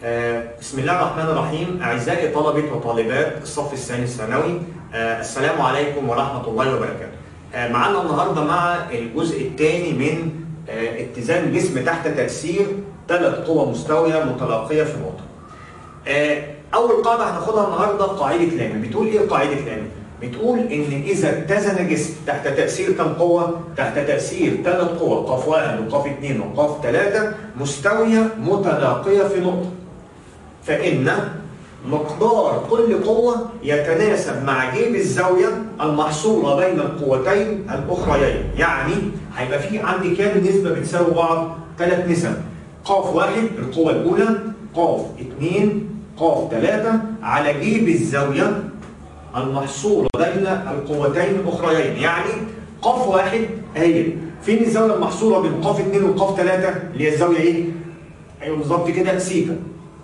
آه، بسم الله الرحمن الرحيم أعزائي طلبة وطالبات الصف الثاني الثانوي آه، السلام عليكم ورحمة الله وبركاته آه، معانا النهاردة مع الجزء الثاني من آه، اتزان الجسم تحت تأثير ثلاث قوى مستوية متلاقية في نقطة آه، أول قاعدة هناخدها النهاردة قاعدة لامي بتقول إيه قاعدة لامي؟ بتقول إن إذا اتزن جسم تحت تأثير كم قوة؟ تحت تأثير ثلاث قوى قاف واحد وقاف اثنين وقاف ثلاثة مستوية متلاقية في نقطة فإن مقدار كل قوة يتناسب مع جيب الزاوية المحصورة بين القوتين الأخريين، يعني هيبقى في عندي كام نسبة بتساوي بعض؟ ثلاث نسب. قاف واحد القوة الأولى، قاف اثنين، قاف ثلاثة على جيب الزاوية المحصورة بين القوتين الأخريين، يعني قاف واحد هي فين الزاوية المحصورة بين قاف اثنين وقاف ثلاثة؟ اللي هي الزاوية إيه؟ أيوه بالظبط كده سيتا.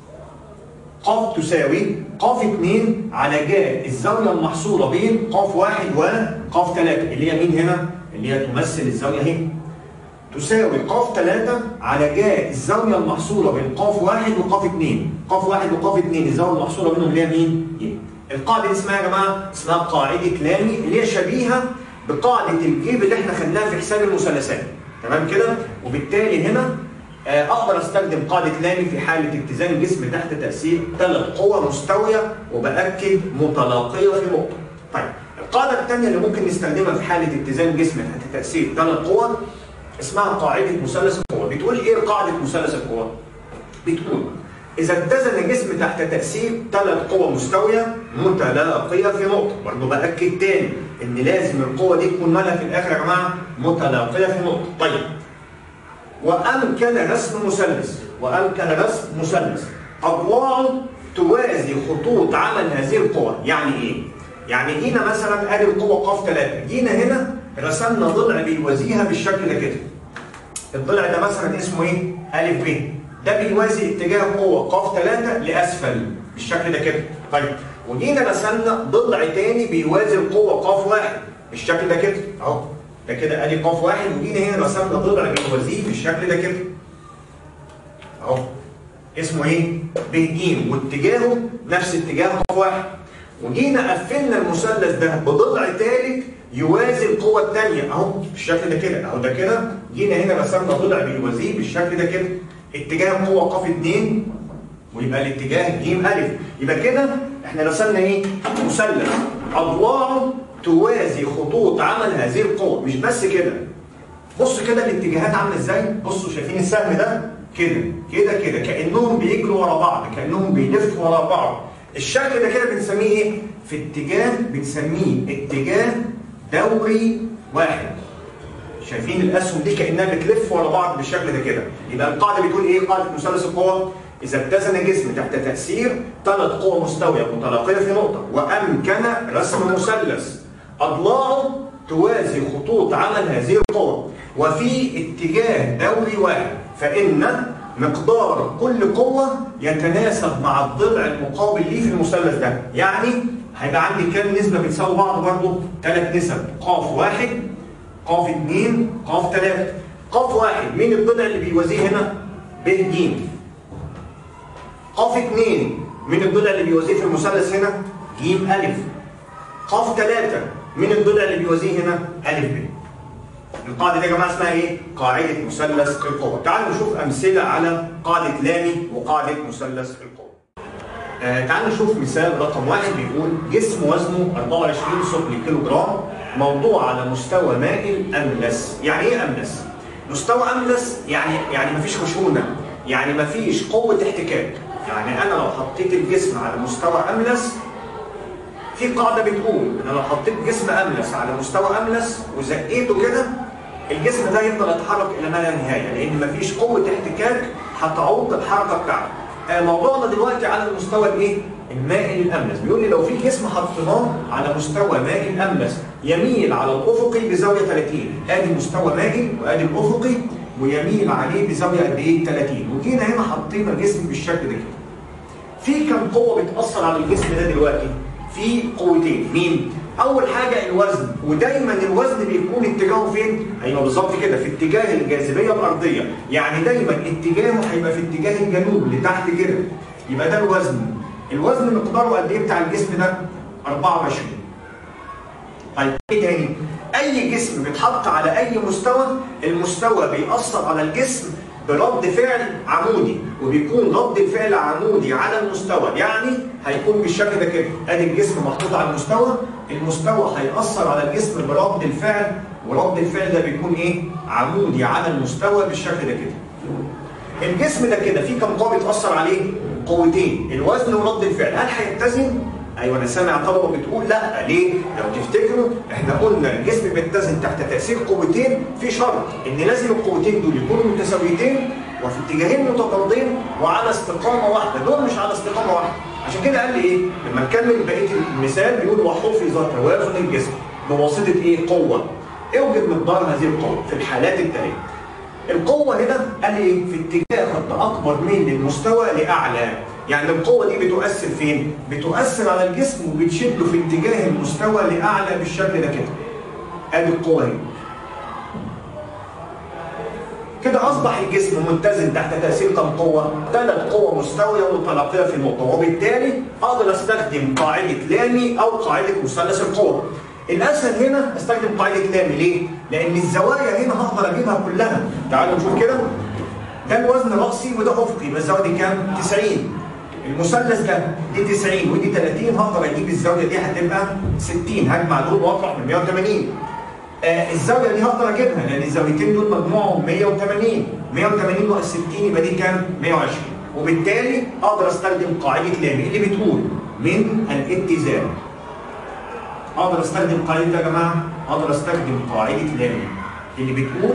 قاف تساوي قاف 2 على جاء الزاوية المحصورة بين قاف 1 وقاف 3 اللي هي مين هنا؟ اللي هي تمثل الزاوية اهي. تساوي قاف 3 على جاء الزاوية المحصورة بين قاف 1 وقاف 2 قاف 1 وقاف 2 الزاوية المحصورة بينهم اللي هي مين؟ إيه؟ القاعدة دي اسمها يا جماعة اسمها قاعدة لامي اللي هي شبيهة بقاعدة الجيب اللي احنا خدناها في حساب المثلثات تمام كده؟ وبالتالي هنا اقدر استخدم قاعده لامي في حاله اتزان الجسم تحت تاثير ثلاث قوى مستويه وباكد متلاقيه في نقطه. طيب القاعده الثانيه اللي ممكن نستخدمها في حاله اتزان الجسم تحت تاثير ثلاث قوى اسمها قاعده مثلث القوى. بتقول ايه قاعده مثلث القوى؟ بتقول اذا اتزن الجسم تحت تاثير ثلاث قوى مستويه متلاقيه في نقطه، برضه باكد تاني ان لازم القوه دي تكون مالها في الاخر يا جماعه متلاقيه في نقطه. طيب وأمكن رسم مثلث وأمكن رسم مثلث أضلاعه توازي خطوط عمل هذه القوى يعني إيه؟ يعني جينا مثلا ادي القوة قاف 3 جينا هنا رسمنا ضلع بيوازيها بالشكل ده كده الضلع ده مثلا اسمه ايه؟ ألف ب ده بيوازي اتجاه قوة قاف 3 لأسفل بالشكل ده كده طيب وجينا رسمنا ضلع تاني بيوازي القوة قاف 1 بالشكل ده كده اهو ده كده ادي قاف واحد وجينا هنا رسمنا ضلع بيوازيه بالشكل ده كده اهو اسمه ايه؟ ب ج واتجاهه نفس اتجاه قاف واحد وجينا قفلنا المثلث ده بضلع ثالث يوازي القوة الثانية اهو بالشكل ده كده اهو ده كده جينا هنا رسمنا ضلع بيوازيه بالشكل ده كده اتجاه قوة قاف 2 ويبقى الاتجاه ج أ يبقى كده احنا رسمنا ايه؟ مثلث اضلاعه توازي خطوط عمل هذه القوة مش بس كده بص كده الاتجاهات عامله ازاي بصوا شايفين السهم ده كده كده كده كانهم بيجروا ورا بعض كانهم بيلفوا ورا بعض الشكل ده كده بنسميه ايه في اتجاه بنسميه اتجاه دوري واحد شايفين الاسهم دي كانها بتلف ورا بعض بالشكل ده كده يبقى القاعده بتقول ايه قاعده مثلث القوى إذا اتزن الجسم تحت تأثير ثلاث قوى مستوية متلاقية في نقطة وأمكن رسم مثلث أضلاعه توازي خطوط عمل هذه القوى وفي اتجاه دوري واحد فإن مقدار كل قوة يتناسب مع الضلع المقابل ليه في المثلث ده يعني هيبقى عندي كام نسبة بتساوي بعض برضه؟ ثلاث نسب قاف واحد قاف اثنين قاف ثلاثة قاف واحد مين الضلع اللي بيوازيه هنا؟ ب ج قاف اثنين من الضلع اللي بيوازيه في المثلث هنا ج أ قاف ثلاثة من الضلع اللي بيوازيه هنا أ ب القاعدة دي يا جماعة اسمها ايه؟ قاعدة مثلث القوة تعالوا نشوف أمثلة على قاعدة لامي وقاعدة مثلث القوة آه تعالوا نشوف مثال رقم واحد بيقول جسم وزنه 24 ثقل كيلو جرام موضوع على مستوى مائل أملس يعني ايه أملس؟ مستوى أملس يعني يعني مفيش خشونة يعني مفيش قوة احتكاك يعني أنا لو حطيت الجسم على مستوى أملس في قاعدة بتقول أنا لو حطيت جسم أملس على مستوى أملس وزقيته كده الجسم ده يفضل يتحرك إلى ما لا نهاية لأن مفيش قوة احتكاك هتعوق الحركة بتاعته. موضوعنا دلوقتي على المستوى الايه؟ المائل الاملس، بيقول لي لو في جسم حطيناه على مستوى مائل املس يميل على الافقي بزاويه 30، ادي مستوى مائل وادي الافقي ويميل عليه بزاويه قد ايه؟ 30 وجينا هنا حطينا جسم بالشكل ده كده. في كم قوه بتاثر على الجسم ده دلوقتي؟ في قوتين مين؟ اول حاجه الوزن ودايما الوزن بيكون اتجاهه فين؟ ايوه بالظبط كده في اتجاه الجاذبيه الارضيه، يعني دايما اتجاهه هيبقى في اتجاه الجنوب لتحت كده. يبقى ده الوزن الوزن مقداره قد ايه بتاع الجسم ده 24 طيب ايه تاني اي جسم بيتحط على اي مستوى المستوى بيأثر على الجسم برد فعل عمودي وبيكون رد الفعل عمودي على المستوى يعني هيكون بالشكل ده كده ادي الجسم محطوط على المستوى المستوى هيأثر على الجسم برد الفعل ورد الفعل ده بيكون ايه عمودي على المستوى بالشكل ده كده الجسم ده كده فيه كم قوه بتأثر عليه قوتين الوزن ورد الفعل هل هيتزن ايوه انا سامع طلبه بتقول لا ليه؟ لو تفتكروا احنا قلنا الجسم بيتزن تحت تاثير قوتين في شرط ان لازم القوتين دول يكونوا متساويتين وفي اتجاهين متضادين وعلى استقامه واحده دول مش على استقامه واحده عشان كده قال لي ايه؟ لما نكمل بقيه المثال بيقول وحفظ توازن الجسم بواسطه ايه؟ قوه اوجد مقدار هذه القوه في الحالات التاليه القوة هنا قال ايه؟ في اتجاه خط أكبر من المستوى لأعلى يعني القوة دي بتؤثر فين؟ بتؤثر على الجسم وبتشده في اتجاه المستوى لأعلى بالشكل ده كده. ادي القوة هنا. كده أصبح الجسم متزن تحت تأثير كم قوة؟ ثلاث قوة مستوية ومتلاقية في النقطة وبالتالي أقدر أستخدم قاعدة لامي أو قاعدة مثلث القوة. الأسهل هنا أستخدم قاعدة لامي ليه؟ لأن الزوايا هنا هقدر أجيبها كلها. تعالوا نشوف كده. ده الوزن رأسي وده أفقي يبقى الزاوية دي كام؟ 90. المثلث ده دي 90 ودي 30 هقدر اجيب الزاويه دي هتبقى 60 هجمع دول واطرح من 180 آه الزاويه دي هقدر اجيبها لان الزاويتين دول مجموعهم 180 180 ناقص 60 يبقى دي كام؟ 120 وبالتالي اقدر استخدم قاعده لامي اللي بتقول من الاتزان اقدر استخدم قاعده يا جماعه اقدر استخدم قاعده لامي اللي بتقول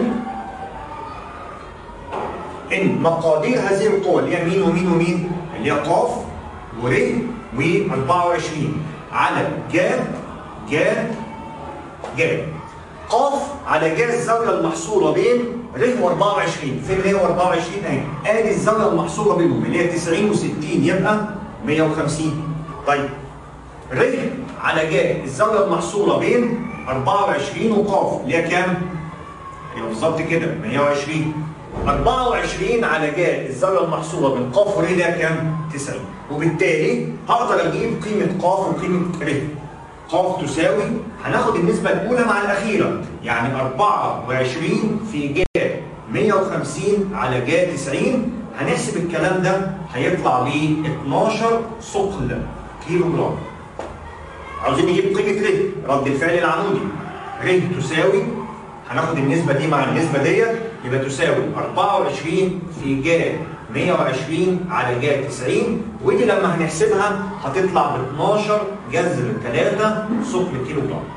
ان مقادير هذه القوى اللي هي مين ومين ومين اللي هي قاف ور و24 على جا جا جا قاف على جا الزاويه المحصوره بين ر و24 فين ر و24 اهي ادي الزاويه المحصوره بينهم اللي هي 90 و60 يبقى 150 طيب ر على جا الزاويه المحصوره بين 24 وقاف اللي هي كام؟ هي بالظبط كده 120 24 على جا الزاويه المحصوره بين قاف ور ده كام؟ 90 وبالتالي هقدر اجيب قيمه قاف وقيمه ر قاف تساوي هناخد النسبه الاولى مع الاخيره يعني 24 في جا 150 على جا 90 هنحسب الكلام ده هيطلع ب 12 ثقل كيلو جرام عاوزين نجيب قيمه ر رد الفعل العمودي ر تساوي هناخد النسبة دي مع النسبة ديت يبقى تساوي 24 في جا 120 على جا 90 ودي لما هنحسبها هتطلع ب 12 جذر 3 ثقل كيلو جرام.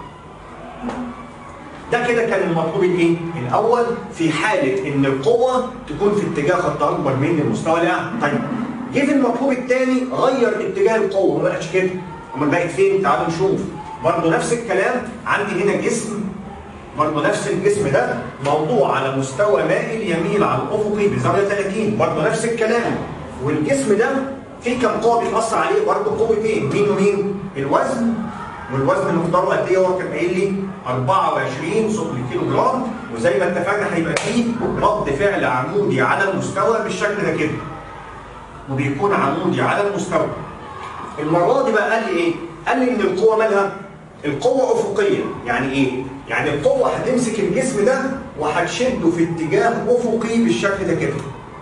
ده كده كان المطلوب الايه؟ الاول في حاله ان القوه تكون في اتجاه خط اكبر من المستوى الاعلى. طيب جه في المطلوب الثاني غير اتجاه القوه ما بقتش كده. امال بقت فين؟ تعالوا نشوف. برضه نفس الكلام عندي هنا جسم برضه نفس الجسم ده موضوع على مستوى مائل يميل على الافقي بزاويه 30 برضه نفس الكلام والجسم ده في كم قوه بيتاثر عليه برضه قوتين مين ومين؟ الوزن والوزن مقداره قد ايه هو كان قايل لي 24 ثقل كيلو جرام وزي ما اتفقنا هيبقى فيه رد فعل عمودي على المستوى بالشكل ده كده وبيكون عمودي على المستوى المره دي بقى قال لي ايه؟ قال لي ان القوه مالها؟ القوة أفقية، يعني إيه؟ يعني القوة هتمسك الجسم ده وهتشده في اتجاه أفقي بالشكل ده كده.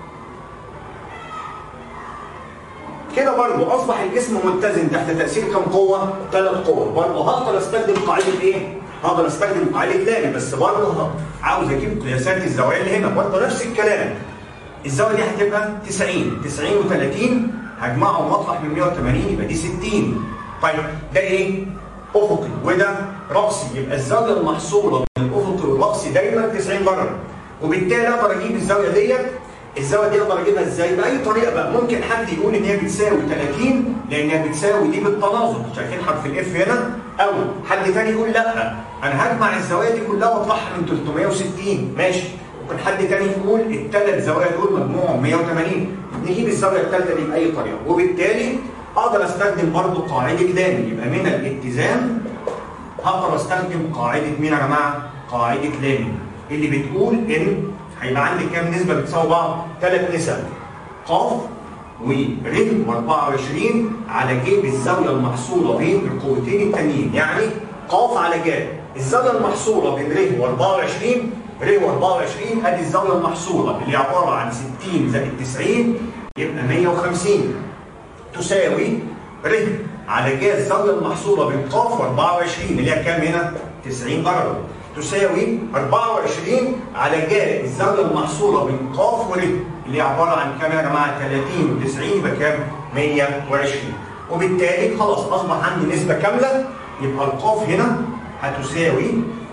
كده برضه أصبح الجسم متزن تحت تأثير كم قوة؟ ثلاث قوة، برضه هقدر أستخدم قاعدة إيه؟ هقدر أستخدم قاعدة لامي بس برضه عاوز أجيب قياسات الزوايا اللي هنا، برضه نفس الكلام. الزاوية دي هتبقى 90، 90 و30 هجمعهم واطرح من 180 يبقى دي 60. طيب ده إيه؟ افقي وده راسي يبقى الزاويه المحصوره بين الافقي والراسي دايما 90 درجه وبالتالي اقدر اجيب الزاويه ديت الزاويه دي اقدر اجيبها ازاي؟ باي طريقه بقى ممكن حد يقول ان هي بتساوي 30 لانها بتساوي دي بالتناظر شايفين حرف الاف هنا او حد ثاني يقول لا انا هجمع الزوايا دي كلها واطرحها من 360 ماشي ممكن حد ثاني يقول الثلاث زوايا دول مجموعهم 180 نجيب الزاويه الثالثه دي باي طريقه وبالتالي اقدر استخدم برضه قاعده لامي يبقى من الاتزان هقدر استخدم قاعده مين يا جماعه؟ قاعده لامي اللي بتقول ان هيبقى عندي كام نسبه بتساوي بعض؟ ثلاث نسب قاف ور 24 على ج بالزاويه المحصوله بين القوتين التانيين يعني ق على ج الزاويه المحصوله بين ر و24 ر و24 ادي الزاويه المحصوله اللي عباره عن 60 زائد 90 يبقى 150 تساوي ر على ج الزاويه المحصوله بين ق و24 اللي هي كام هنا؟ 90 درجه تساوي 24 على ج الزاويه المحصوله بين ق ور اللي هي عباره عن كام يا جماعه 30 و90 يبقى كام 120 وبالتالي خلاص اصبح عندي نسبه كامله يبقى القاف هنا هتساوي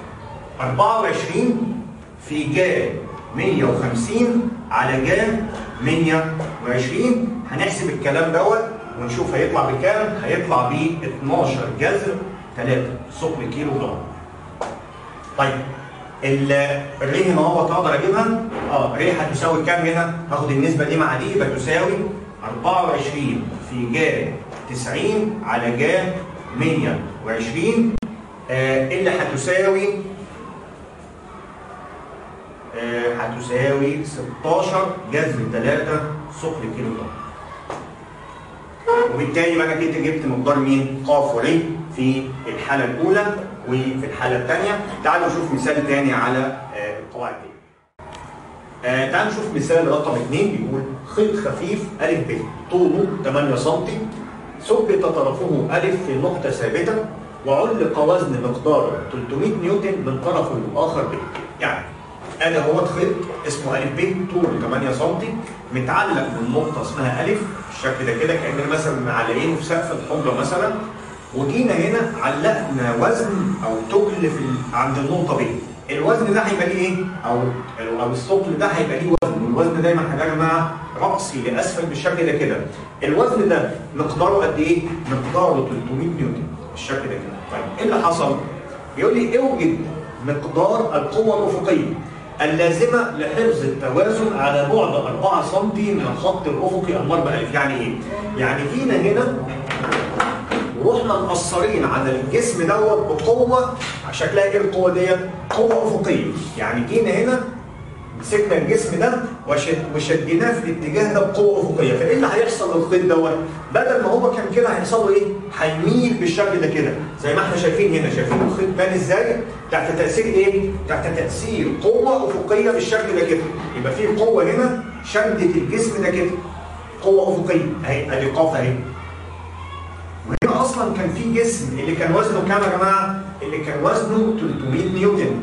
24 في ج 150 على ج 120 هنحسب الكلام دوت ونشوف هيطلع بكام هيطلع ب 12 جذر 3 ثقل كيلو جرام طيب الري هنا هو اقدر اجيبها اه ري هتساوي كام هنا؟ هاخد النسبه دي مع دي يبقى تساوي 24 في ج 90 على ج 120 آه اللي هتساوي آه هتساوي 16 جذر 3 ثقل كيلو جرام وبالتالي بقى كده جبت مقدار مين؟ ق ور في الحاله الاولى وفي الحاله الثانيه تعالوا نشوف مثال ثاني على القواعد دي. آه تعالوا نشوف مثال رقم 2 بيقول خيط خفيف ا ب طوله 8 سم ثبت طرفه ا في نقطه ثابته وعلق وزن مقداره 300 نيوتن من طرفه الاخر ب يعني انا هو خيط اسمه ا ب طوله 8 سم متعلق من نقطه اسمها ا بالشكل ده كده كاننا مثلا معلقينه في سقف الحجره مثلا وجينا هنا علقنا وزن او تجل في عند النقطه ب الوزن ده هيبقى ليه ايه؟ او او الثقل ده هيبقى ليه وزن والوزن دايما يا جماعه راسي لاسفل بالشكل ده كده الوزن ده مقداره قد ايه؟ مقداره 300 نيوتن بالشكل ده كده طيب ايه اللي حصل؟ بيقول لي اوجد مقدار القوه الافقيه اللازمه لحفظ التوازن على بعد 4 سم من الخط الافقي المربع الف يعني ايه؟ يعني جينا هنا ورحنا مقصرين على الجسم دوت بقوه شكلها ايه القوه ديت؟ قوه افقيه، يعني جينا هنا مسكنا الجسم ده وشد وشديناه في الاتجاه ده بقوه افقيه، فايه اللي هيحصل للخيط دوت؟ بدل ما هو كان كده هيحصل له ايه؟ هيميل بالشكل ده كده، زي ما احنا شايفين هنا، شايفين الخيط بان ازاي؟ تحت تاثير ايه؟ تحت تاثير قوه افقيه بالشكل ده كده، يبقى في قوه هنا شدت الجسم ده كده. قوه افقيه، اهي ادي قاف اهي. وهنا اصلا كان في جسم اللي كان وزنه كام يا جماعه؟ اللي كان وزنه 300 نيوتن.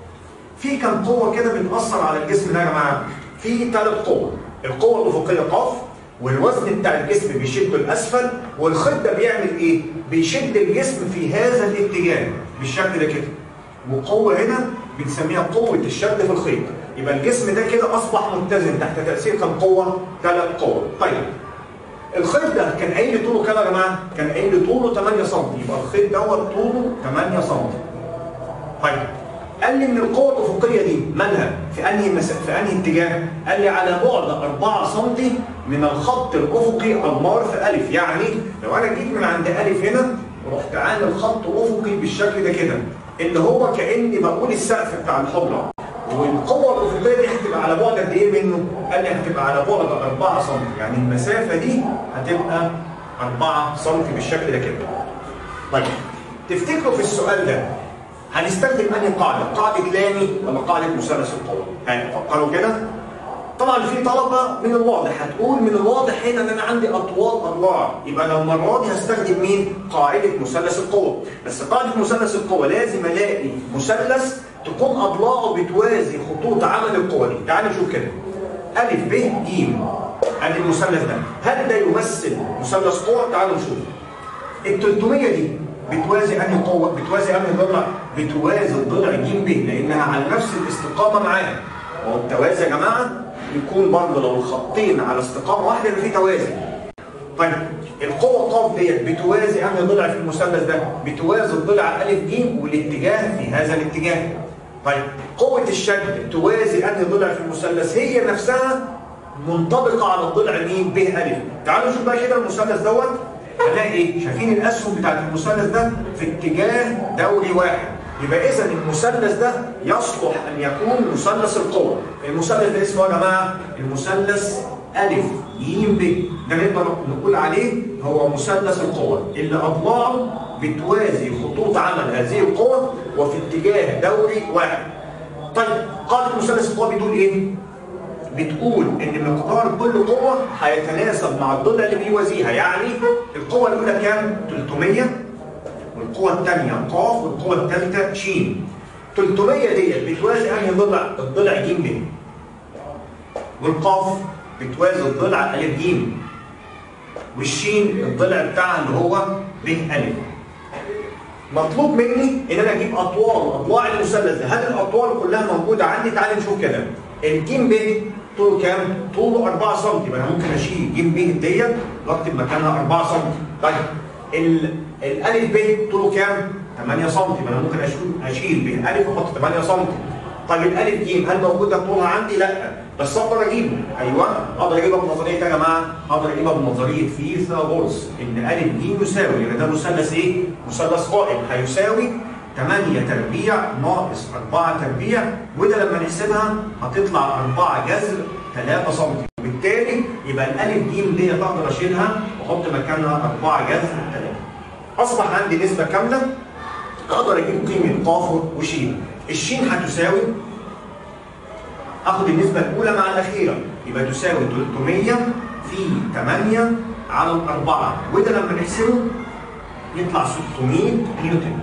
في كام قوه كده بتاثر على الجسم ده يا جماعه؟ في ثلاث قوى، القوه الافقيه ق والوزن بتاع الجسم بيشده لاسفل والخيط ده بيعمل ايه؟ بيشد الجسم في هذا الاتجاه بالشكل ده كده. وقوه هنا بنسميها قوه الشد في الخيط. يبقى الجسم ده كده اصبح متزن تحت تاثير كام قوه؟ ثلاث قوى. طيب الخيط ده كان قايل لي طوله كام يا جماعه؟ كان قايل لي طوله 8 سم يبقى الخيط دوت طوله 8 سم. طيب قال لي ان القوه الافقيه دي مالها؟ في انهي مس... في انهي اتجاه؟ قال لي على بعد 4 سم من الخط الافقي المار في الف، يعني لو انا جيت من عند الف هنا ورحت عامل خط افقي بالشكل ده كده اللي هو كاني بقول السقف بتاع الحجره والقوة الأفقية دي هتبقى على بعد قد إيه منه؟ قال لي هتبقى على بعد 4 سم، يعني المسافة دي هتبقى 4 سم بالشكل ده كده. طيب تفتكروا في السؤال ده هنستخدم أنهي قاعدة؟ قاعدة لامي ولا قاعدة مثلث القوة؟ هنفكروا كده؟ طبعا في طلبة من الواضح هتقول من الواضح هنا ان انا عندي اطوال اضلاع يبقى لو المره دي هستخدم مين؟ قاعدة مثلث القوة بس قاعدة مثلث القوة لازم الاقي مثلث تكون اضلاعه بتوازي خطوط عمل القوة دي تعالوا نشوف كده أ ب ج ادي المثلث ده هل ده يمثل مثلث قوة؟ تعالوا نشوف ال 300 دي بتوازي انهي قوة؟ بتوازي انهي ضلع؟ بتوازي الضلع ج ب لانها على نفس الاستقامة معاه هو التوازي يا جماعة يكون برضه لو الخطين على استقامة واحدة يبقى في توازي طيب القوة ق ديت بتوازي انهي ضلع في المثلث ده؟ بتوازي الضلع ا ج والاتجاه في هذا الاتجاه. طيب قوة الشد توازي انهي ضلع في المثلث هي نفسها منطبقة على الضلع مين؟ ب ا. تعالوا نشوف بقى كده المثلث دوت هنلاقي ايه؟ شايفين الاسهم بتاعت المثلث ده في اتجاه دوري واحد. يبقى اذا المثلث ده يصلح ان يكون مثلث القوة. المثلث ده اسمه يا جماعة المثلث ألف ج ب ده نقدر نقول عليه هو مثلث القوى اللي أضلاعه بتوازي خطوط عمل هذه القوى وفي اتجاه دوري واحد. طيب قاعدة مثلث القوى بتقول إيه؟ بتقول إن مقدار كل قوة هيتناسب مع الضلع اللي بيوازيها يعني القوة الأولى كام؟ 300 والقوة الثانية ق والقوة الثالثة ش 300 ديت بتوازي أنهي ضلع؟ الضلع ج ب والقاف بتوازي الضلع أ ج والشين الضلع بتاعها اللي هو ب أ مطلوب مني ان انا اجيب اطوال اضلاع المثلث ده هل الاطوال كلها موجوده عندي تعالى نشوف كده الجيم ب طوله كام طوله 4 سم يبقى انا ممكن اشيل جيم ب ديت واكتب مكانها 4 سم طيب ال- الالف ب طوله كام 8 سم يبقى انا ممكن اشيل اشيل ب الف واحط 8 سم طيب الالف ج هل موجوده طولها عندي لا بس اقدر اجيبه ايوه اقدر اجيبها بنظريه إيه يا جماعه اقدر اجيبها بنظريه فيثاغورس ان الف ج يساوي يعني ده مثلث ايه مثلث قائم هيساوي 8 تربيع ناقص 4 تربيع وده لما نحسبها هتطلع 4 جذر 3 سم وبالتالي يبقى الالف ج دي اقدر اشيلها واحط مكانها 4 جذر 3 اصبح عندي نسبه كامله اقدر اجيب قيمه ق وش الشين هتساوي اخد النسبه الاولى مع الاخيره يبقى تساوي 300 في 8 على الأربعة وده لما نحسبه يطلع 600 نيوتن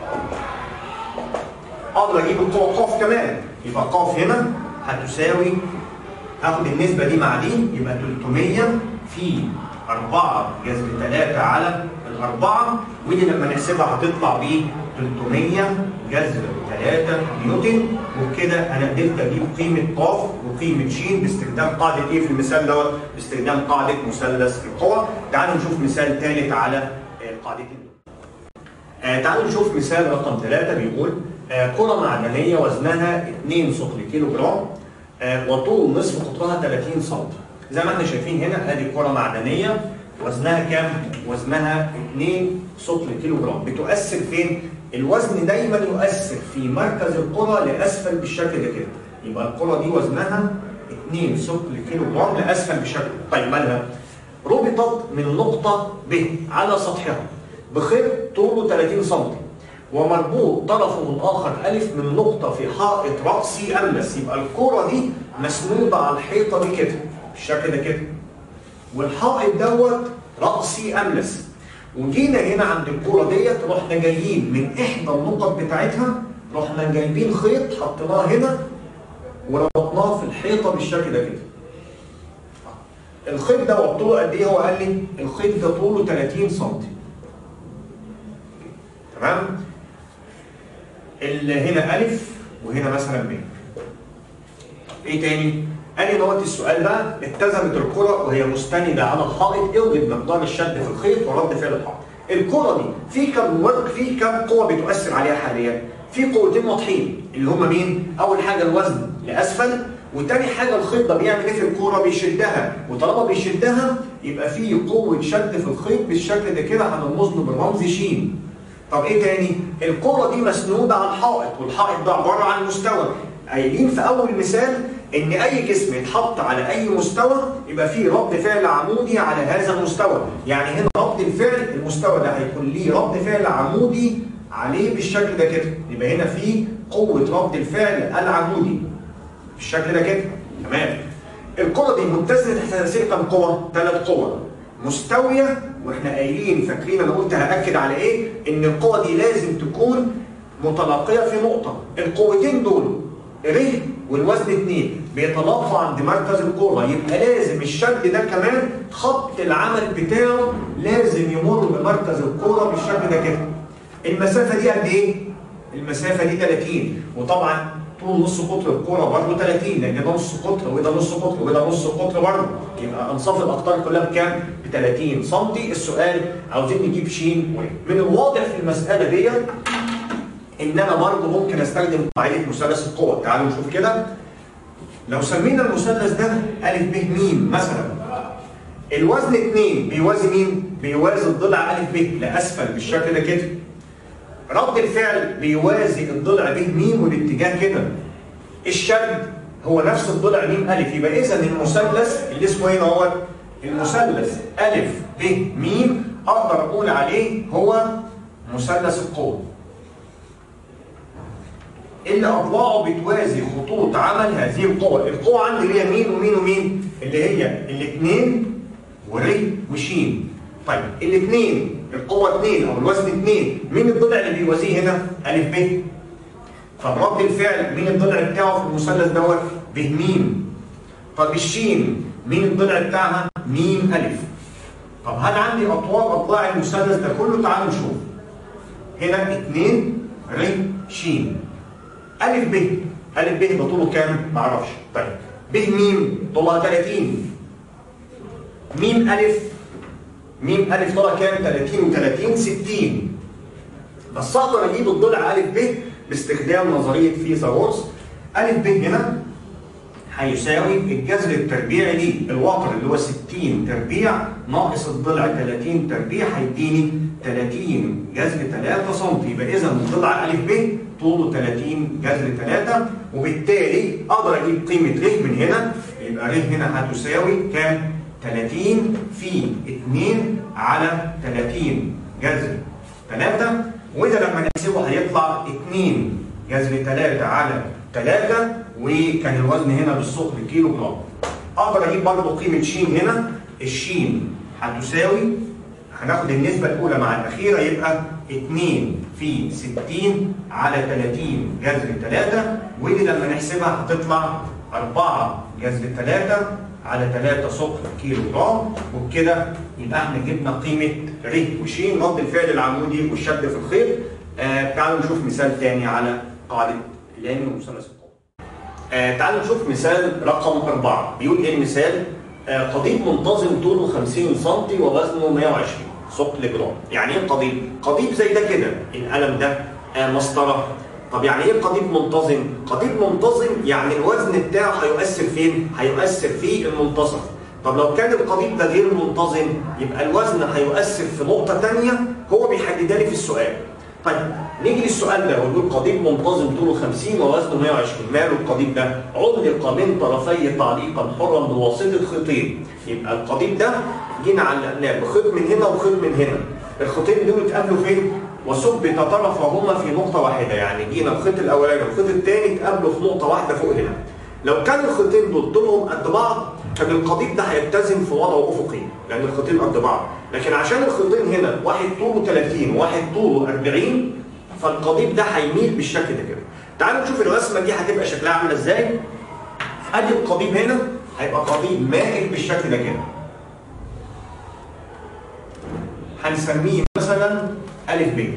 اقدر اجيب القوه ق كمان يبقى ق هنا هتساوي هاخد النسبه دي مع دي يبقى 300 في 4 جذر 3 على الأربعة ودي لما نحسبها هتطلع ب 300 جذر 3 نيوتن وبكده أنا قدرت أجيب قيمة ق وقيمة ش باستخدام قاعدة إيه في المثال دوت؟ باستخدام قاعدة مثلث القوى. تعالوا نشوف مثال ثالث على آه، القاعدتين دول. آه، تعالوا نشوف مثال رقم ثلاثة بيقول آه، كرة معدنية وزنها 2 ثقل كيلو جرام آه، وطول نصف قطرها 30 سم. زي ما احنا شايفين هنا ادي كرة معدنية وزنها كام؟ وزنها 2 ثقل كيلو جرام. بتؤثر فين؟ الوزن دايما يؤثر في مركز الكرة لأسفل بالشكل ده كده. يبقى الكرة دي وزنها 2 ثقل كيلو جرام لأسفل بالشكل ده. طيب مالها؟ ربطت من نقطة ب على سطحها بخيط طوله 30 سم ومربوط طرفه الآخر ألف من نقطة في حائط رأسي أملس يبقى الكرة دي مسنودة على الحيطة دي كده بالشكل ده كده والحائط دوت رأسي أملس وجينا هنا عند الكرة ديت رحنا جايين من إحدى النقط بتاعتها رحنا جايبين خيط حطيناه هنا وربطناه في الحيطة بالشكل ده كده الخيط ده طوله قد ايه هو قال لي الخيط ده طوله 30 سم تمام اللي هنا الف وهنا مثلا ب ايه تاني قال لي دوت السؤال بقى اتزنت الكره وهي مستنده على الحائط اوجد مقدار الشد في الخيط ورد فعل الحائط الكره دي في كم ورق في كم قوه بتؤثر عليها حاليا في قوتين واضحين اللي هم مين اول حاجه الوزن لاسفل وتاني حاجه الخيط ده بيعمل ايه في الكوره بيشدها وطالما بيشدها يبقى في قوه شد في الخيط بالشكل ده كده هنرمز له بالرمز ش طب ايه تاني الكوره دي مسنوده على الحائط والحائط ده عباره عن مستوى قايلين في اول مثال ان اي جسم يتحط على اي مستوى يبقى فيه رد فعل عمودي على هذا المستوى يعني هنا رد الفعل المستوى ده هيكون ليه رد فعل عمودي عليه بالشكل ده كده يبقى هنا في قوه رد الفعل العمودي بالشكل ده كده تمام القوة دي متزنة تحت تأثير كم قوة؟ ثلاث قوى مستوية واحنا قايلين فاكرين انا قلت هأكد على ايه؟ ان القوة دي لازم تكون متلاقية في نقطة القوتين دول ر والوزن اثنين بيتلاقوا عند مركز الكرة يبقى لازم الشد ده كمان خط العمل بتاعه لازم يمر بمركز الكرة بالشكل ده كده المسافة دي قد ايه؟ المسافة دي 30 وطبعا طول نص قطر الكرة برضه 30 لان ده نص قطر وده نص قطر وده نص قطر برضه يبقى انصاف الاقطار كلها بكام؟ ب 30 سم السؤال عاوزين نجيب ش من الواضح في المسألة ديت ان انا برضه ممكن استخدم قاعدة مثلث القوة تعالوا نشوف كده لو سمينا المثلث ده أ ب م مثلا الوزن 2 بيوازي مين؟ بيوازي الضلع أ ب لأسفل بالشكل ده كده رد الفعل بيوازي الضلع ب م والاتجاه كده الشد هو نفس الضلع م ألف يبقى إذا المثلث اللي اسمه هنا هو المثلث ألف ب م أقدر أقول عليه هو مثلث القوة اللي أضلاعه بتوازي خطوط عمل هذه القوة القوة عندي اللي هي مين ومين ومين اللي هي الاثنين وري وشين طيب الاثنين القوة اثنين أو الوزن اثنين مين الضلع اللي بيوازيه هنا؟ ألف ب فرد الفعل مين الضلع بتاعه في المثلث دوت؟ ب م طب الشين مين الضلع بتاعها؟ م ألف طب هل عندي أطوال أضلاع المثلث ده كله؟ تعالوا نشوف هنا اثنين ر ش ألف ب ألف ب ده طوله كام؟ معرفش طيب ب م طولها 30 م ألف م ألف طولها كام؟ 30 و30 60 بس أقدر أجيب الضلع ألف ب باستخدام نظرية فيثاغورس ألف ب هنا هيساوي الجذر التربيعي دي الوتر اللي هو 60 تربيع ناقص الضلع 30 تربيع هيديني 30 جذر 3 سم يبقى اذا الضلع ا ب طوله 30 جذر 3 وبالتالي اقدر اجيب قيمه ر من هنا يبقى ر هنا هتساوي كام؟ 30 في 2 على 30 جذر 3 وده لما نحسبه هيطلع 2 جذر 3 على 3 وكان الوزن هنا بالثقل كيلو جرام. اقدر اجيب برضه قيمه ش هنا الشين هتساوي هناخد النسبه الاولى مع الاخيره يبقى 2 في 60 على 30 جذر 3 ودي لما نحسبها هتطلع 4 جذر 3 على 3 ثقل كيلو جرام وبكده يبقى احنا جبنا قيمه ر وش رد الفعل العمودي والشد في الخيط. آه تعالوا نشوف مثال ثاني على قاعده لان مثلث القوه. آه تعالوا نشوف مثال رقم أربعة بيقول إيه المثال؟ آه قضيب منتظم طوله 50 سم ووزنه 120 ثقل جرام، يعني إيه قضيب؟ قضيب زي ده كده، القلم ده آه مسطرة، طب يعني إيه قضيب منتظم؟ قضيب منتظم يعني الوزن بتاعه هيؤثر فين؟ هيؤثر في المنتصف، طب لو كان القضيب ده غير منتظم يبقى الوزن هيؤثر في نقطة تانية هو بيحددها لي في السؤال. طيب نيجي للسؤال ده ونقول قضيب منتظم طوله 50 ووزنه 120 ماله القضيب ده؟ علق من طرفي تعليقا حرا بواسطه خيطين يبقى القضيب ده جينا علقناه بخيط من هنا وخيط من هنا الخيطين دول اتقابلوا فين؟ وثبت طرفهما في نقطة واحدة يعني جينا الخيط الأولاني والخيط الثاني اتقابلوا في نقطة واحدة فوق هنا لو كان الخيطين دول طولهم قد بعض كان القضيب ده هيتزن في وضعه افقي لان الخيطين قد بعض لكن عشان الخيطين هنا واحد طوله 30 وواحد طوله 40 فالقضيب ده هيميل بالشكل ده كده تعالوا نشوف الرسمه دي هتبقى شكلها عامله ازاي ادي القضيب هنا هيبقى قضيب مائل بالشكل ده كده هنسميه مثلا الف ب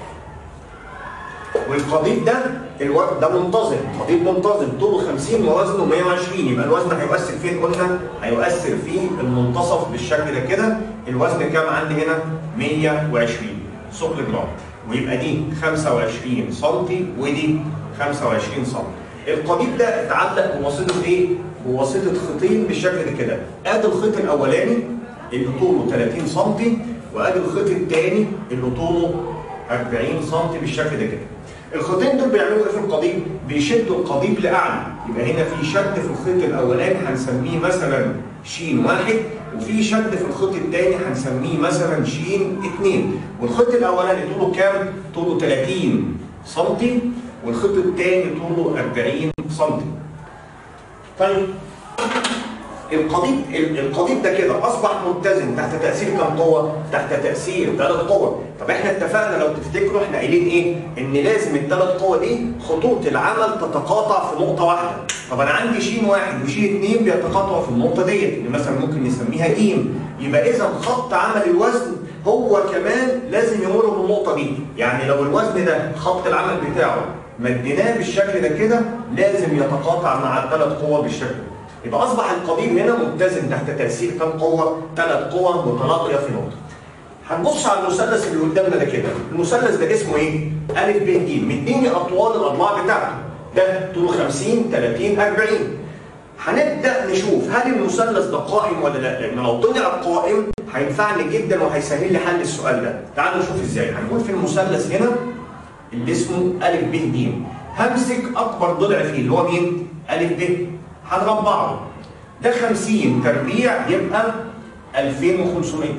والقضيب ده الو... ده منتظم قضيب منتظم طوله 50 ووزنه 120 يبقى الوزن هيؤثر فين قلنا هيؤثر في المنتصف بالشكل ده كده الوزن كام عندي هنا 120 ثقل جرام ويبقى دي 25 سم ودي 25 سم القضيب ده اتعلق بواسطه ايه بواسطه خيطين بالشكل ده كده ادي الخيط الاولاني اللي طوله 30 سم وادي الخيط الثاني اللي طوله 40 سم بالشكل ده كده الخيطين دول بيعملوا ايه في القضيب؟ بيشدوا القضيب لاعلى، يبقى هنا في شد في الخيط الاولاني هنسميه مثلا ش واحد، وفي شد في الخيط الثاني هنسميه مثلا ش اثنين، والخيط الاولاني طوله كام؟ طوله 30 سم، والخيط الثاني طوله 40 سم. طيب القضيب القضيب ده كده اصبح متزن تحت تاثير كم قوه؟ تحت تاثير ثلاث قوى، طب احنا اتفقنا لو تفتكروا احنا قايلين ايه؟ ان لازم الثلاث قوى دي خطوط العمل تتقاطع في نقطه واحده، طب انا عندي ش واحد وش اثنين بيتقاطعوا في النقطه ديت اللي مثلا ممكن نسميها ج، يبقى اذا خط عمل الوزن هو كمان لازم يمر بالنقطه دي، يعني لو الوزن ده خط العمل بتاعه مديناه بالشكل ده كده لازم يتقاطع مع الثلاث قوى بالشكل ده. يبقى اصبح القضيب هنا متزن تحت تاثير كم قوه؟ ثلاث قوى متلاقيه في نقطه. هنبص على المثلث اللي قدامنا ده كده، المثلث ده اسمه ايه؟ ا ب ج، مديني اطوال الاضلاع بتاعته. ده طوله 50 30 40. هنبدا نشوف هل المثلث ده قائم ولا لا؟ لان لو طلع قائم هينفعني جدا وهيسهل لي حل السؤال ده. تعالوا نشوف ازاي، هنقول في المثلث هنا اللي اسمه ا ب ج. همسك اكبر ضلع فيه اللي هو مين؟ ا ب هنربعه ده 50 تربيع يبقى 2500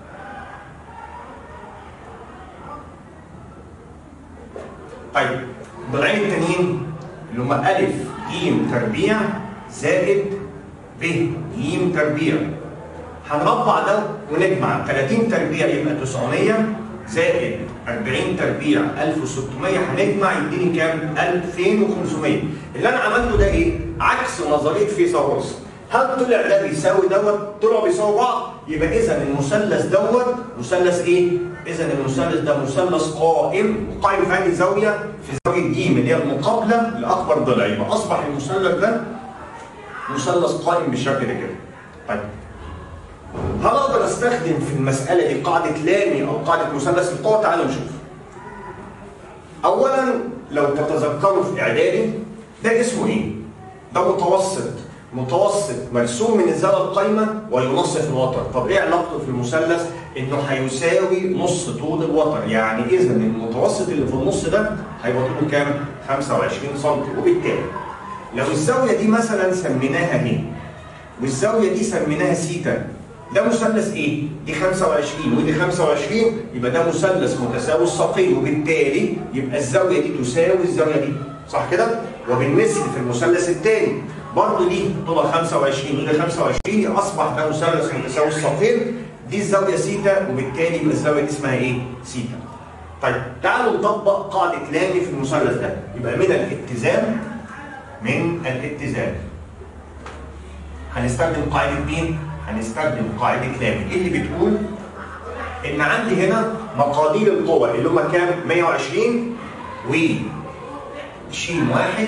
طيب الضلعين التانيين اللي هم أ ج تربيع زائد ب ج تربيع هنربع ده ونجمع 30 تربيع يبقى 900 زائد 40 تربيع 1600 هنجمع يديني كام؟ 2500 اللي انا عملته ده ايه؟ عكس نظريه فيثاغورس هل طلع ده بيساوي دوت؟ طلعوا بيساوي بعض يبقى اذا المثلث دوت مثلث ايه؟ اذا المثلث ده مثلث قائم قائم في انهي زاويه؟ في زاويه ج اللي هي المقابله لاكبر ضلع يبقى اصبح المثلث ده مثلث قائم بالشكل ده كده. طيب هل اقدر استخدم في المساله دي قاعده لامي او قاعده مثلث القوه؟ تعالوا نشوف. اولا لو تتذكروا في اعدادي ده اسمه ايه؟ ده متوسط متوسط مرسوم من الزاويه القايمه وينصف الوتر، طب ايه علاقته في المثلث؟ انه هيساوي نص طول الوتر، يعني اذا المتوسط اللي في النص ده هيبقى طوله كام؟ 25 سم وبالتالي لو الزاويه دي مثلا سميناها ه والزاويه دي سميناها سيتا ده مثلث ايه؟ دي 25 ودي 25 يبقى ده مثلث متساوي الساقين وبالتالي يبقى الزاويه دي تساوي الزاويه دي صح كده؟ وبالمثل في المثلث الثاني برضه دي طولها 25 ودي 25 اصبح ده مثلث متساوي الساقين دي الزاويه سيتا وبالتالي يبقى الزاويه دي اسمها ايه؟ سيتا. طيب تعالوا نطبق قاعده لامي في المثلث ده يبقى من الاتزان من الاتزان هنستخدم قاعده مين؟ هنستخدم قاعده لامي ايه اللي بتقول ان عندي هنا مقادير القوى اللي هم كام 120 و ش واحد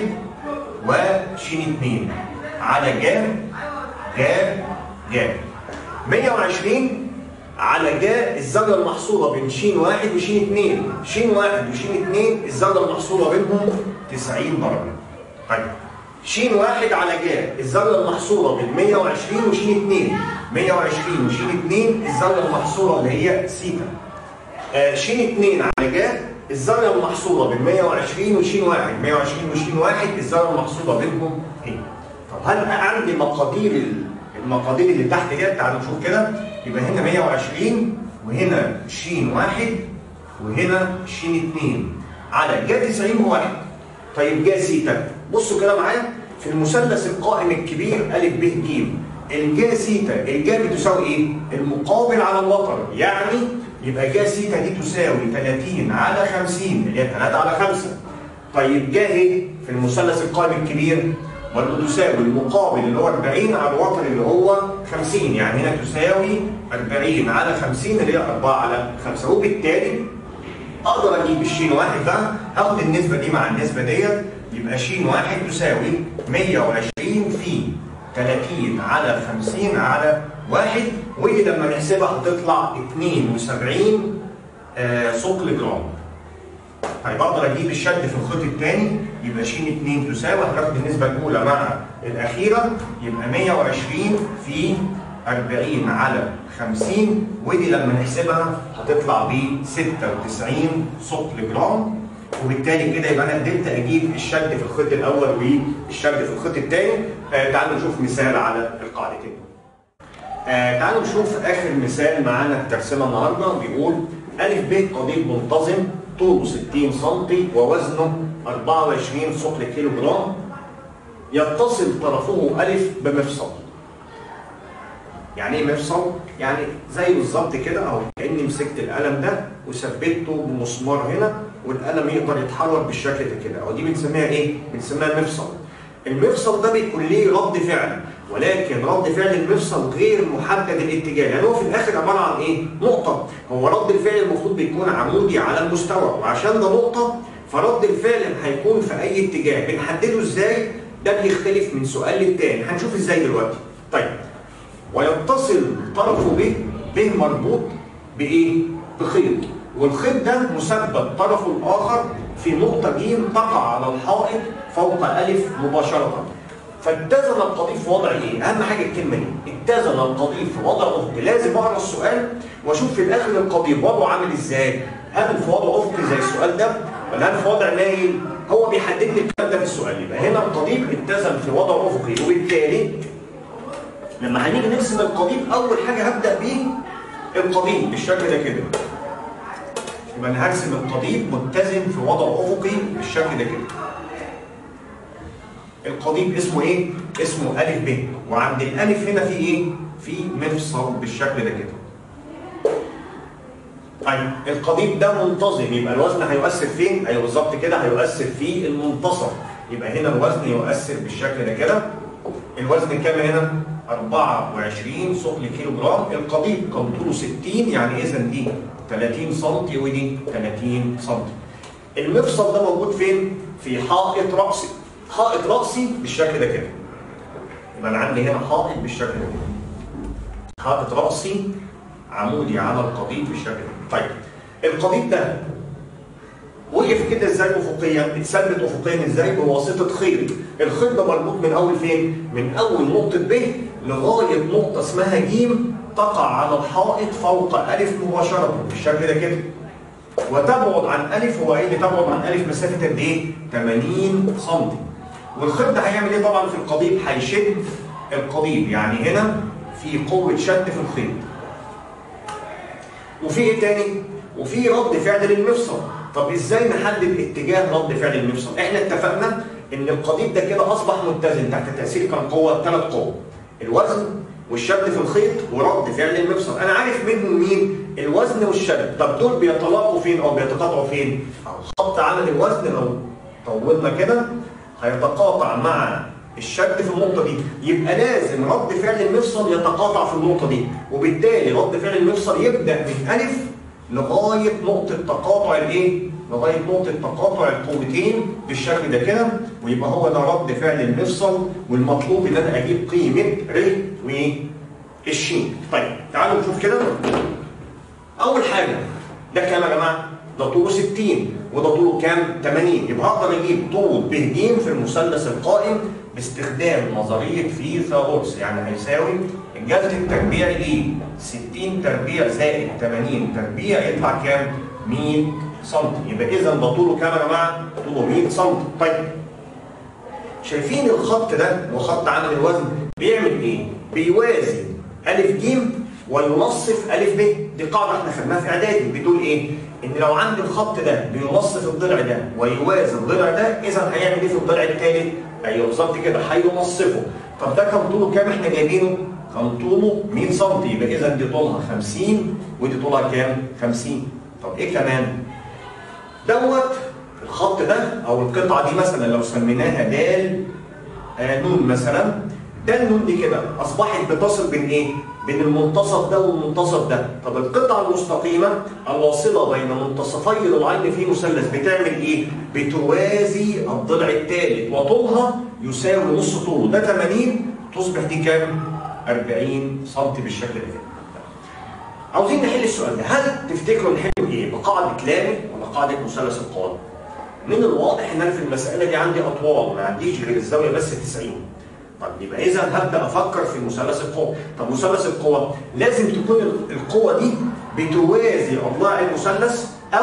وش اتنين على جا جا جا 120 على جا الزاويه المحصوله بين ش واحد وش اتنين ش واحد وش اتنين الزاويه المحصوله بينهم 90 درجه طيب ش واحد على جا الزاويه المحصوله بين 120 وش 2 120 وش 2 الزاويه المحصوله اللي هي سيتا آه ش 2 على جا الزاويه المحصوله بين 120 وش 1 120 وش 1 الزاويه المحصوله بينهم هي طب هل عندي مقادير المقادير اللي تحت ديت تعالوا نشوف كده يبقى هنا 120 وهنا ش 1 وهنا ش 2 على جا 90 بواحد طيب جا سيتا بصوا كده معايا في المثلث القائم الكبير أ ب ج الجا سيتا الجا بتساوي ايه؟ المقابل على الوتر يعني يبقى جا سيتا دي تساوي 30 على 50 اللي هي 3 على 5 طيب جا ايه في المثلث القائم الكبير برضه تساوي المقابل اللي هو 40 على الوتر اللي هو 50 يعني هنا تساوي 40 على 50 اللي هي 4 على 5 وبالتالي اقدر اجيب الشين واحد بقى هاخد النسبه دي مع النسبه ديت يبقى ش واحد تساوي 120 في 30 على 50 على 1 ودي لما نحسبها هتطلع 72 آه ثقل جرام. طيب اقدر اجيب الشد في الخيط الثاني يبقى ش 2 تساوي هناخد النسبه الاولى مع الاخيره يبقى 120 في 40 على 50 ودي لما نحسبها هتطلع ب 96 ثقل جرام وبالتالي كده يبقى انا قدرت اجيب الشد في الخيط الاول والشد في الخيط الثاني آه تعالوا نشوف مثال على القاعدتين آه تعالوا نشوف اخر مثال معانا في درسنا النهارده بيقول ا ب قضيب منتظم طوله 60 سم ووزنه 24 ثقل كيلو جرام يتصل طرفه ا بمفصل يعني ايه مفصل؟ يعني زي بالظبط كده اهو كاني مسكت القلم ده وثبته بمسمار هنا والقلم يقدر يتحرك بالشكل ده كده او دي بنسميها ايه؟ بنسميها مفصل. المفصل ده بيكون ليه رد فعل ولكن رد فعل المفصل غير محدد الاتجاه يعني هو في الاخر عباره عن ايه؟ نقطه هو رد الفعل المفروض بيكون عمودي على المستوى وعشان ده نقطه فرد الفعل هيكون في اي اتجاه بنحدده ازاي؟ ده بيختلف من سؤال للتاني هنشوف ازاي دلوقتي. طيب ويتصل طرفه ب ب مربوط بايه؟ بخيط والخيط ده مثبت طرفه الاخر في نقطة ج تقع على الحائط فوق أ مباشرة. فاتزن القضيب في وضع ايه؟ أهم حاجة الكلمة دي، اتزن القضيب في وضع أفقي، لازم أقرأ السؤال وأشوف في الآخر القضيب وضعه عامل إزاي؟ هل في وضع أفقي زي السؤال ده؟ ولا انا في وضع مايل هو بيحدد لي الكلام ده في السؤال يبقى هنا القضيب اتزن في وضع افقي وبالتالي لما هنيجي نرسم القضيب اول حاجه هبدا بيه القضيب بالشكل ده كده يبقى انا هرسم القضيب متزن في وضع افقي بالشكل ده كده القضيب اسمه ايه؟ اسمه ألف ب وعند الألف هنا في ايه؟ في مفصل بالشكل ده كده. طيب القضيب ده منتظم يبقى الوزن هيؤثر فين؟ ايوه بالظبط كده هيؤثر في المنتصف يبقى هنا الوزن يؤثر بالشكل ده كده. الوزن كام هنا؟ 24 ثقل كيلو جرام، القضيب كان طوله 60 يعني اذا دي 30 سم ودي 30 سم. المفصل ده موجود فين؟ في حائط رأسي حائط رأسي بالشكل ده كده يبقى انا عندي هنا حائط بالشكل ده كده حائط رأسي عمودي على القضيب بالشكل ده طيب القضيب ده وقف كده ازاي افقيا اتثبت افقيا ازاي بواسطه خيط الخيط ده مربوط من اول فين من اول نقطه ب لغايه نقطه اسمها ج تقع على الحائط فوق الف مباشره بالشكل ده كده وتبعد عن الف هو ايه اللي تبعد عن الف مسافه قد ايه 80 سم والخيط ده هيعمل ايه طبعا في القضيب هيشد القضيب يعني هنا في قوه شد في الخيط وفي ايه تاني وفي رد فعل للمفصل طب ازاي نحدد اتجاه رد فعل المفصل احنا اتفقنا ان القضيب ده كده اصبح متزن تحت تاثير كم قوه ثلاث قوى الوزن والشد في الخيط ورد فعل المفصل انا عارف منهم مين الوزن والشد طب دول بيتلاقوا فين او بيتقاطعوا فين خط عمل الوزن لو طولنا كده هيتقاطع مع الشد في النقطة دي يبقى لازم رد فعل المفصل يتقاطع في النقطة دي وبالتالي رد فعل المفصل يبدأ من ألف لغاية نقطة تقاطع الإيه؟ لغاية نقطة تقاطع القوتين بالشكل ده كده ويبقى هو ده رد فعل المفصل والمطلوب إن أنا أجيب قيمة ر والشين. طيب تعالوا نشوف كده أول حاجة ده كام يا جماعة؟ ده طوله 60 وده طوله كام؟ 80 يبقى هقدر اجيب طول ب ج في المثلث القائم باستخدام نظريه فيثاغورس يعني هيساوي الجذر التربيعي ل 60 تربيع زائد 80 تربيع يطلع كام؟ 100 سم يبقى اذا ده طوله كام يا جماعه؟ طوله 100 سم طيب شايفين الخط ده وخط عمل الوزن بيعمل ايه؟ بيوازي ا ج وينصف ا ب دي قاعده احنا خدناها في اعدادي بتقول ايه؟ ان لو عندي الخط ده بينصف الضلع ده ويوازي الضلع ده اذا هيعمل ايه في الضلع الثالث؟ ايوه بالظبط كده هينصفه طب ده كان طوله كام احنا جايبينه؟ كان طوله 100 سم يبقى اذا دي طولها 50 ودي طولها كام؟ 50 طب ايه كمان؟ دوت الخط ده او القطعه دي مثلا لو سميناها د آه نون مثلا ده النون دي كده اصبحت بتصل بين ايه؟ بين المنتصف ده والمنتصف ده، طب القطعه المستقيمه الواصله بين منتصفي الضلعين في مثلث بتعمل ايه؟ بتوازي الضلع الثالث وطولها يساوي نص طوله، ده 80 تصبح دي كام؟ 40 سم بالشكل ده كده. عاوزين نحل السؤال ده، هل تفتكروا نحل بايه؟ بقاعده لامي ولا قاعده مثلث القوى؟ من الواضح ان انا في المساله دي عندي اطوال ما عنديش غير الزاويه بس 90 طب يبقى اذا هبدا افكر في مثلث القوى طب مثلث القوى لازم تكون القوه دي بتوازي اضلاع المثلث او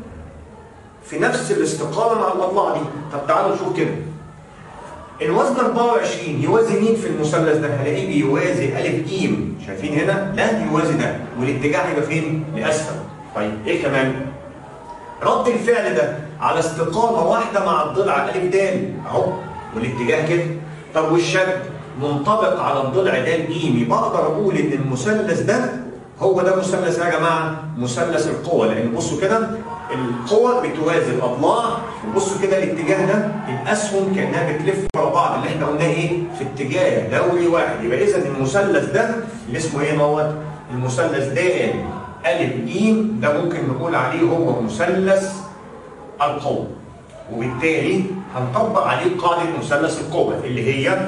في نفس الاستقامه مع الاضلاع دي طب تعالوا نشوف كده الوزن 24 يوازي مين في المثلث ده؟ هلاقيه بيوازي ا ج شايفين هنا؟ لا يوازي ده والاتجاه هيبقى فين؟ لاسفل طيب ايه كمان؟ رد الفعل ده على استقامه واحده مع الضلع ا د اهو والاتجاه كده طب والشد منطبق على الضلع د ج يبقى اقدر اقول ان المثلث ده هو ده مثلث يا جماعه مثلث القوى لان بصوا كده القوى بتوازي الاضلاع وبصوا كده الاتجاه ده الاسهم كانها بتلف ورا بعض اللي احنا قلناه ايه في اتجاه دوري واحد يبقى اذا المثلث ده اللي اسمه ايه دوت المثلث د ا ج ده ممكن نقول عليه هو مثلث القوة وبالتالي هنطبق عليه قاعدة مثلث القوة اللي هي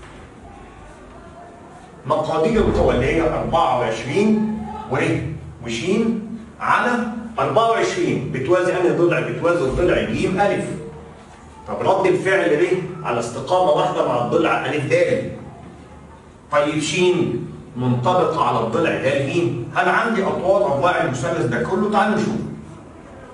مقادير القوة اللي هي 24 و وش على 24 بتوازي انهي ضلع؟ بتوازي الضلع ج أ طب رد الفعل ر على استقامة واحدة مع الضلع أ د طيب ش منطبق على الضلع د ج هل عندي أطوال أضلاع المثلث ده كله؟ تعالوا نشوف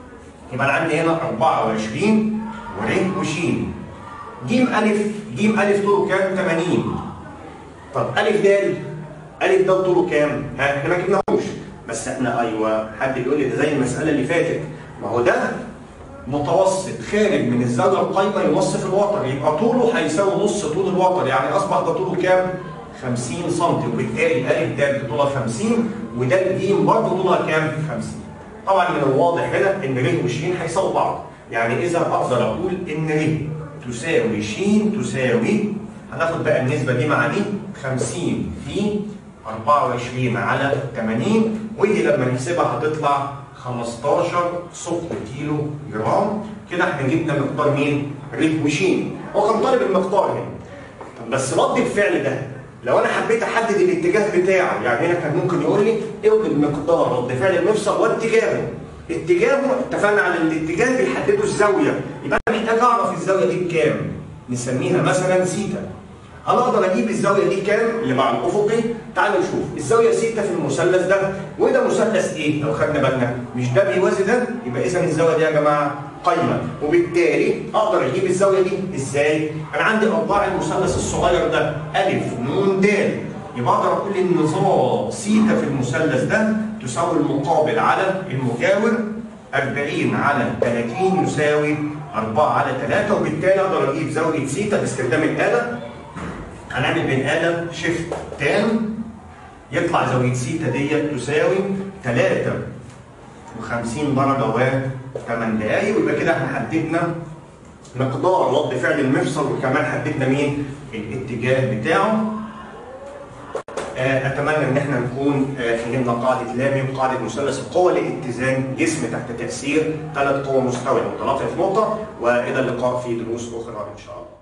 يبقى انا عندي هنا 24 ور وش ج الف ج الف طوله كام 80 طب الف د الف د طوله كام ها احنا ما جبناهوش بس احنا ايوه حد يقول لي ده زي المساله اللي فاتت ما هو ده متوسط خارج من الزاويه القايمه يوصف الوتر يبقى طوله هيساوي نص طول الوتر يعني اصبح ده طوله كام 50 سم وبالتالي الف د طولها 50 وده الجيم برضه طولها كام 50 طبعا من الواضح هنا ان ر وش هيساووا بعض يعني اذا اقدر اقول ان ر تساوي ش تساوي هناخد بقى النسبه دي مع دي 50 في 24 على 80 ودي لما نحسبها هتطلع 15 ثقب كيلو جرام كده احنا جبنا مقدار مين؟ ر وش هو كان طالب المقدار هنا طب بس رد الفعل ده لو انا حبيت احدد الاتجاه بتاعه يعني هنا كان ممكن يقول لي اوجد مقدار رد فعل المفصل واتجاهه اتجاهه اتفقنا على الاتجاه بيحدده الزاويه يبقى انا محتاج اعرف الزاويه دي بكام نسميها مثلا سيتا انا اقدر اجيب الزاويه دي كام اللي مع الافقي تعالوا نشوف الزاويه سيتا في المثلث ده وده مثلث ايه لو خدنا بالنا مش ده بيوازي ده يبقى اذا الزاويه دي يا جماعه قايمه وبالتالي اقدر اجيب الزاويه دي ازاي انا عندي اضلاع المثلث الصغير ده الف ن د يبقى اقدر اقول ان ظا سيتا في المثلث ده تساوي المقابل على المجاور 40 على 30 يساوي 4 على 3 وبالتالي اقدر اجيب زاويه سيتا باستخدام الاله هنعمل بين آلة شيفت تان يطلع زاوية سيتا ديت تساوي 53 درجة و 8 دقايق ويبقى كده احنا حددنا مقدار رد فعل المفصل وكمان حددنا مين الاتجاه بتاعه اتمنى ان احنا نكون فهمنا قاعده لامي وقاعده مثلث القوه لاتزان جسم تحت تاثير ثلاث قوى مستويه متلاقيه في نقطه والى اللقاء في دروس اخرى ان شاء الله